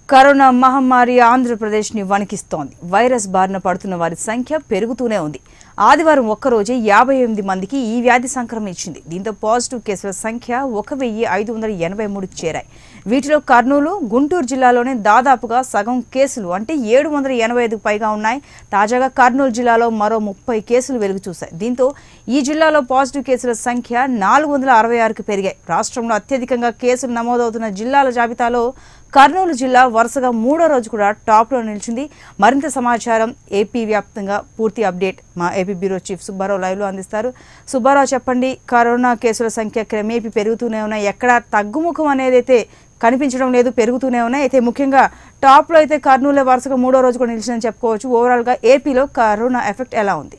Corona మహమ్మారి ఆంధ్రప్రదేశ్ని వణికిస్తోంది virus బారిన పడుతున్న వారి సంఖ్య పెరుగుతూనే ఉంది ఆదివారం ఒక్కరోజే యాభై ఎనిమిది మందికి ఈ వ్యాధి సంక్రమించింది దీంతో పాజిటివ్ కేసుల సంఖ్య ఒక వెయ్యి ఐదు వందల ఎనభై మూడుకి చేరాయి వీటిలో కర్నూలు గుంటూరు జిల్లాలోనే దాదాపుగా సగం కేసులు అంటే ఏడు వందల ఎనభై ఐదుకు పైగా ఉన్నాయి తాజాగా కర్నూలు జిల్లాలో మరో ముప్పై కేసులు వెలుగు చూశాయి దీంతో ఈ జిల్లాలో పాజిటివ్ కేసుల సంఖ్య నాలుగు వందల అరవై ఆరుకు పెరిగాయి రాష్ట్రంలో అత్యధికంగా కేసులు నమోదవుతున్న జిల్లాల జాబితాలో కర్నూలు జిల్లా వరుసగా మూడో రోజు కూడా టాప్లో నిలిచింది మరింత సమాచారం ఏపీ వ్యాప్తంగా పూర్తి అప్డేట్ మా ఏపీ బ్యూరో చీఫ్ సుబ్బారావు లైవ్లో అందిస్తారు సుబ్బారావు చెప్పండి కరోనా కేసుల సంఖ్య క్రమేపీ పెరుగుతూనే ఉన్నాయి ఎక్కడా తగ్గుముఖం అనేది అయితే కనిపించడం లేదు పెరుగుతూనే ఉన్నాయి అయితే ముఖ్యంగా టాప్లో అయితే కర్నూలు వరుసగా మూడో రోజు కూడా నిలిచిందని చెప్పుకోవచ్చు ఓవరాల్గా ఏపీలో కరోనా ఎఫెక్ట్ ఎలా ఉంది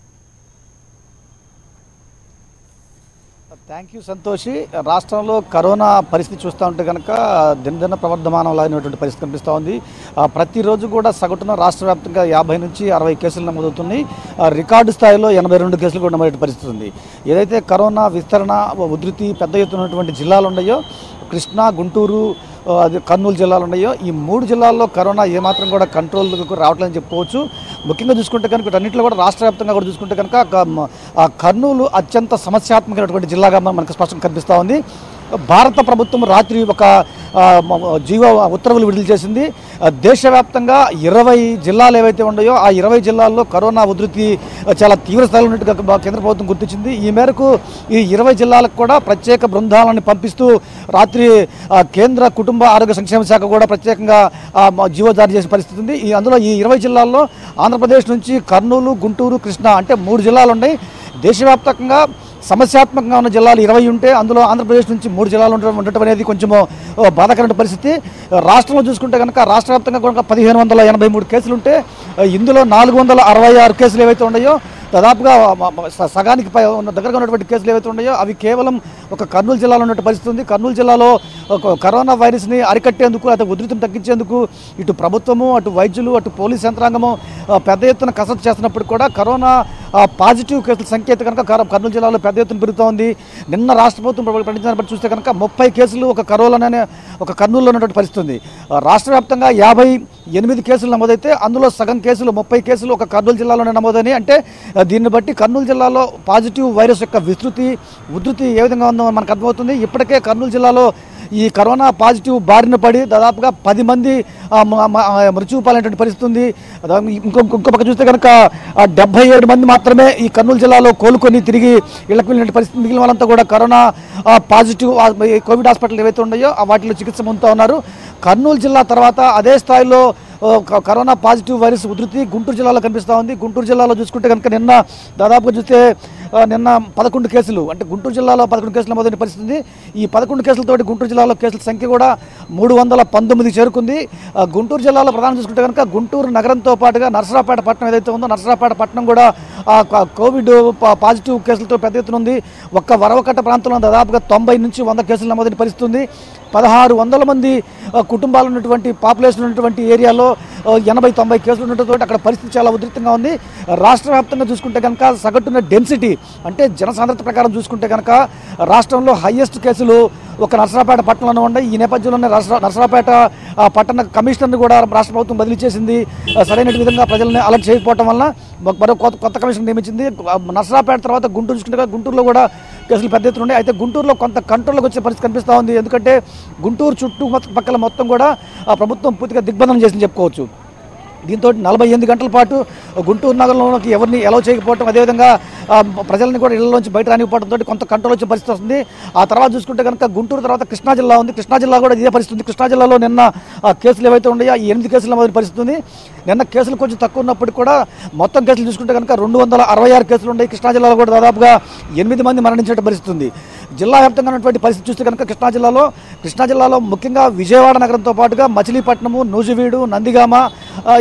థ్యాంక్ యూ సంతోషి రాష్ట్రంలో కరోనా పరిస్థితి చూస్తూ ఉంటే కనుక దినదిన ప్రవర్ధమానంలాగినటువంటి పరిస్థితి కనిపిస్తూ ఉంది ఆ, ప్రతిరోజు కూడా సగటున రాష్ట్ర వ్యాప్తంగా యాభై నుంచి అరవై కేసులు నమోదవుతున్నాయి ఆ, రికార్డు స్థాయిలో ఎనభై రెండు కేసులు కూడా నమోదే పరిస్థితి ఉంది ఏదైతే కరోనా విస్తరణ ఉధృతి పెద్ద ఎత్తున ఉన్నటువంటి జిల్లాలు ఉన్నాయో కృష్ణా గుంటూరు ఆ, అది కర్నూలు జిల్లాలు ఉన్నాయో ఈ మూడు జిల్లాల్లో కరోనా ఏమాత్రం కూడా కంట్రోల్కు రావట్లేదని చెప్పుకోవచ్చు ముఖ్యంగా చూసుకుంటే కనుక వీటన్నిటిలో కూడా రాష్ట్ర వ్యాప్తంగా కూడా చూసుకుంటే కనుక క- మ- ఆ కర్నూలు అత్యంత సమస్యాత్మకమైనటువంటి జిల్లాగా మన- మనకు స్పష్టంగా కనిపిస్తూ ఉంది భారత ప్రభుత్వం రాత్రి ఒక ఆ, మ- జీవో ఉత్తర్వులు విడుదల చేసింది ఆ, దేశవ్యాప్తంగా ఇరవై జిల్లాలు ఏవైతే ఉన్నాయో ఆ ఇరవై జిల్లాల్లో కరోనా ఉధృతి ఆ, చాలా తీవ్ర స్థాయిలో ఉన్నట్టుగా బ- కేంద్ర ప్రభుత్వం గుర్తించింది ఈ మేరకు ఈ ఇరవై జిల్లాలకు కూడా ప్రత్యేక బృందాలను పంపిస్తూ రాత్రి ఆ, కేంద్ర కుటుంబ ఆరోగ్య సంక్షేమ శాఖ కూడా ప్రత్యేకంగా ఆ, మ- జీవో జారీ చేసిన పరిస్థితి ఉంది ఈ అందులో ఈ ఇరవై జిల్లాల్లో ఆంధ్రప్రదేశ్ నుంచి కర్నూలు గుంటూరు కృష్ణా అంటే మూడు జిల్లాలు ఉన్నాయి దేశవ్యాప్తంగా సమస్యాత్మకంగా ఉన్న జిల్లాలు ఇరవై ఉంటే అందులో ఆంధ్రప్రదేశ్ నుంచి మూడు జిల్లాలు ఉండటం ఉండటం అనేది కొంచెం బాధాకరమైన పరిస్థితి రాష్ట్రంలో చూసుకుంటే కనుక రాష్ట్ర వ్యాప్తంగా కనుక పదిహేను వందల ఎనభై మూడు కేసులు ఉంటే ఇందులో నాలుగు వందల అరవై ఆరు కేసులు ఏవైతే ఉన్నాయో దాదాపుగా మ- మ- స- సగానికి పై ఉన్న దగ్గరగా ఉన్నటువంటి కేసులు ఏవైతే ఉన్నాయో అవి కేవలం ఒక కర్నూలు జిల్లాలో ఉన్నటువంటి పరిస్థితి ఉంది కర్నూలు జిల్లాలో ఒక కరోనా వైరస్ని అరికట్టేందుకు అటు ఉధృతిని తగ్గించేందుకు ఇటు ప్రభుత్వము అటు వైద్యులు అటు పోలీస్ యంత్రాంగము ఆ, పెద్ద ఎత్తున కసరత్తు చేస్తున్నప్పుడు కూడా కరోనా ఆ, పాజిటివ్ కేసుల సంఖ్య అయితే కనుక కర- కర్నూలు జిల్లాలో పెద్ద ఎత్తున పెరుగుతోంది నిన్న రాష్ట్ర ప్రభుత్వం ప్ర- ప్రకటించిన బట్టి చూస్తే కనుక ముప్పై కేసులు ఒక కరోనానే ఒక కర్నూలులో ఉన్నటువంటి పరిస్థితి ఉంది ఆ, రాష్ట్ర వ్యాప్తంగా యాభై ఎనిమిది కేసులు నమోదైతే అందులో సగం కేసులు ముప్పై కేసులు ఒక కర్నూలు జిల్లాలోనే నమోదని అంటే ఆ, దీన్ని బట్టి కర్నూలు జిల్లాలో పాజిటివ్ వైరస్ యొక్క విస్తృతి ఉధృతి ఏ విధంగా ఉందో మనకు అర్థమవుతుంది ఇప్పటికే కర్నూలు జిల్లాలో ఈ కరోనా పాజిటివ్ బారిన పడి దాదాపుగా పది మంది ఆ, మ- మ- ఆ, మృత్యువు పాలైనటువంటి పరిస్థితి ఉంది దా- ఇంకో ఇంకో పక్క చూస్తే కనుక ఆ, డెబ్బై ఏడు మంది మాత్రమే ఈ కర్నూలు జిల్లాలో కోలుకొని తిరిగి ఇళ్లకు వెళ్ళిన పరిస్థితి మిగిలిన వాళ్ళంతా కూడా కరోనా ఆ, పాజిటివ్ ఆ, ఈ కోవిడ్ హాస్పిటల్ ఏవైతే ఉన్నాయో ఆ వాటిలో చికిత్స పొందుతూ ఉన్నారు కర్నూలు జిల్లా తర్వాత అదే స్థాయిలో ఓ, క- కరోనా పాజిటివ్ వైరస్ ఉధృతి గుంటూరు జిల్లాలో కనిపిస్తూ ఉంది గుంటూరు జిల్లాలో చూసుకుంటే కనుక నిన్న దాదాపుగా చూస్తే ఆ, నిన్న పదకొండు కేసులు అంటే గుంటూరు జిల్లాలో పదకొండు కేసులు నమోదైన పరిస్థితి ఉంది ఈ పదకొండు కేసులతోటి గుంటూరు జిల్లాలో కేసుల సంఖ్య కూడా మూడు వందల పంతొమ్మిది చేరుకుంది ఆ, గుంటూరు జిల్లాలో ప్రధానం చూసుకుంటే కనుక గుంటూరు నగరంతో పాటుగా నరసరాపేట పట్టణం ఏదైతే ఉందో నరసరాపేట పట్టణం కూడా ఆ, క- కోవిడ్ పా- పాజిటివ్ కేసులతో పెద్ద ఎత్తున ఉంది ఒక్క వరవకట్ట ప్రాంతంలో దాదాపుగా తొంభై నుంచి వంద కేసులు నమోదైన పరిస్థితి ఉంది పదహారు వందల మంది ఆ, కుటుంబాలు ఉన్నటువంటి పాపులేషన్ ఉన్నటువంటి ఏరియాలో ఆ, ఎనభై తొంభై కేసులు ఉండటంతో అక్కడ పరిస్థితి చాలా ఉధృతంగా ఉంది రాష్ట్ర వ్యాప్తంగా చూసుకుంటే కనుక సగటున డెన్సిటీ అంటే జనసాంద్రత ప్రకారం చూసుకుంటే కనుక రాష్ట్రంలో హైయెస్ట్ కేసులు ఒక నరసరాపేట పట్టణంలో ఉన్నాయి ఈ నేపథ్యంలోనే నరసరా నరసరాపేట ఆ, పట్టణ కమిషనర్ని కూడా రాష్ట్ర ప్రభుత్వం బదిలీ చేసింది ఆ, సరైన విధంగా ప్రజల్ని అలర్ట్ చేయకపోవటం వల్ల మరో కొత్త కొత్త కమిషన్ నియమించింది ఆ, నరసరాపేట తర్వాత గుంటూరు చూసుకుంటే కనుక గుంటూరులో కూడా కేసులు పెద్ద ఎత్తున ఉన్నాయి అయితే గుంటూరులో కొంత కంట్రోల్కి వచ్చే పరిస్థితి కనిపిస్తూ ఉంది ఎందుకంటే గుంటూరు చుట్టూ పక్కల మొత్తం కూడా ఆ ప్రభుత్వం పూర్తిగా దిగ్బంధనం చేసింది చెప్పుకోవచ్చు దీంతో నలభై ఎనిమిది గంటల పాటు గుంటూరు నగరంలోకి ఎవరిని ఎలా చేయకపోవటం అదేవిధంగా ఆ, ప్రజల్ని కూడా ఇళ్లలోంచి బయట రానివ్వడంతో కొంత కంట్రోల్ వచ్చే పరిస్థితి వస్తుంది ఆ తర్వాత చూసుకుంటే కనుక గుంటూరు తర్వాత కృష్ణా జిల్లా ఉంది కృష్ణా జిల్లా కూడా ఇదే పరిస్థితి ఉంది కృష్ణా జిల్లాలో నిన్న ఆ కేసులు ఏవైతే ఉన్నాయో ఈ ఎనిమిది కేసులు నమోదైన పరిస్థితి ఉంది నిన్న కేసులు కొంచెం తక్కువ ఉన్నప్పటికీ కూడా మొత్తం కేసులు చూసుకుంటే కనుక రెండు వందల అరవై ఆరు కేసులు ఉన్నాయి కృష్ణా జిల్లాలో కూడా దాదాపుగా ఎనిమిది మంది మరణించిన పరిస్థితి ఉంది జిల్లా వ్యాప్తంగా ఉన్నటువంటి పరిస్థితి చూస్తే కనుక కృష్ణా జిల్లాలో కృష్ణా జిల్లాలో ముఖ్యంగా విజయవాడ నగరంతో పాటుగా మచిలీపట్నము నూజివీడు నందిగామ ఆ, ఈ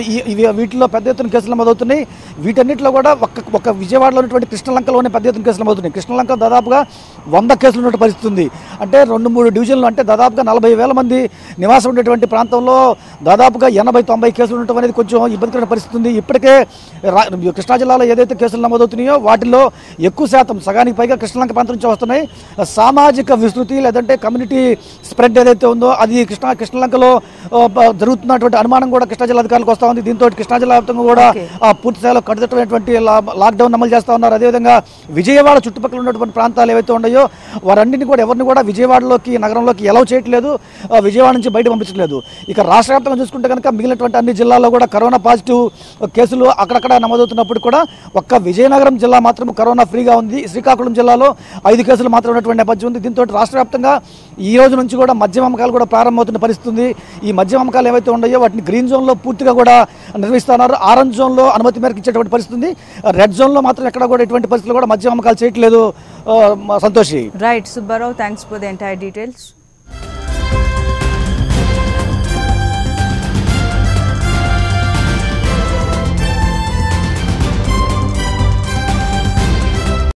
ఈ- ఇవి వీటిలో పెద్ద ఎత్తున కేసులు నమోదవుతున్నాయి వీటన్నిటిలో కూడా ఒక్క ఒక విజయవాడలో ఉన్నటువంటి కృష్ణలంకలోనే పెద్ద ఎత్తున కేసులు నమోదవుతున్నాయి కృష్ణలంక దాదాపుగా వంద కేసులు ఉన్నటువంటి పరిస్థితి ఉంది అంటే రెండు మూడు డివిజన్లు అంటే దాదాపుగా నలభై వేల మంది నివాసం ఉండేటువంటి ప్రాంతంలో దాదాపుగా ఎనభై తొంభై కేసులు ఉండటం అనేది కొంచెం ఇబ్బందికరమైన పరిస్థితి ఉంది ఇప్పటికే రా- కృష్ణా జిల్లాలో ఏదైతే కేసులు నమోదవుతున్నాయో వాటిలో ఎక్కువ శాతం సగానికి పైగా కృష్ణలంక ప్రాంతం నుంచి వస్తున్నాయి సామాజిక విస్తృతి లేదంటే కమ్యూనిటీ స్ప్రెడ్ ఏదైతే ఉందో అది కృష్ణా కృష్ణలంకలో ఆ, బ- జరుగుతున్నటువంటి అనుమానం కూడా కృష్ణా జిల్లా అధికారులకు వస్తూ ఉంది దీంతో కృష్ణా జిల్లా వ్యాప్తంగా కూడా Okay. ఆ, పూర్తి స్థాయిలో కట్టుదిట్టమైనటువంటి లా- లాక్డౌన్ అమలు చేస్తూ ఉన్నారు అదేవిధంగా విజయవాడ చుట్టుపక్కల ఉన్నటువంటి ప్రాంతాలు ఏవైతే ఉన్నాయో వారన్నింటినీ కూడా ఎవరిని కూడా విజయవాడలోకి నగరంలోకి ఎలవ్ చేయట్లేదు ఆ, విజయవాడ నుంచి బయట పంపించట్లేదు ఇక రాష్ట్ర వ్యాప్తంగా చూసుకుంటే కనుక మిగిలినటువంటి అన్ని జిల్లాల్లో కూడా కరోనా పాజిటివ్ కేసులు అక్కడక్కడ నమోదవుతున్నప్పుడు కూడా ఒక్క విజయనగరం జిల్లా మాత్రం కరోనా ఫ్రీగా ఉంది శ్రీకాకుళం జిల్లాలో ఐదు కేసులు మాత్రం ఉన్నటువంటి నేపథ్యం ఉంది దీంతో రాష్ట్ర వ్యాప్తంగా ఈ రోజు నుంచి కూడా మద్యం అమ్మకాలు కూడా ప్రారంభమవుతున్న పరిస్థితి ఉంది ఈ మద్యం అమ్మకాలు ఏవైతే ఉన్నాయో వాటిని గ్రీన్ జోన్లో పూర్తిగా కూడా నిర్వహిస్తున్నారు ఆరెంజ్ జోన్లో అనుమతి మేరకు ఇచ్చేటువంటి పరిస్థితి ఉంది రెడ్ జోన్లో మాత్రం ఎక్కడ కూడా ఎటువంటి పరిస్థితులు కూడా మద్యం అమ్మకాలు చేయట్లేదు ఆ, Santoshi right Subbarao thanks for the entire details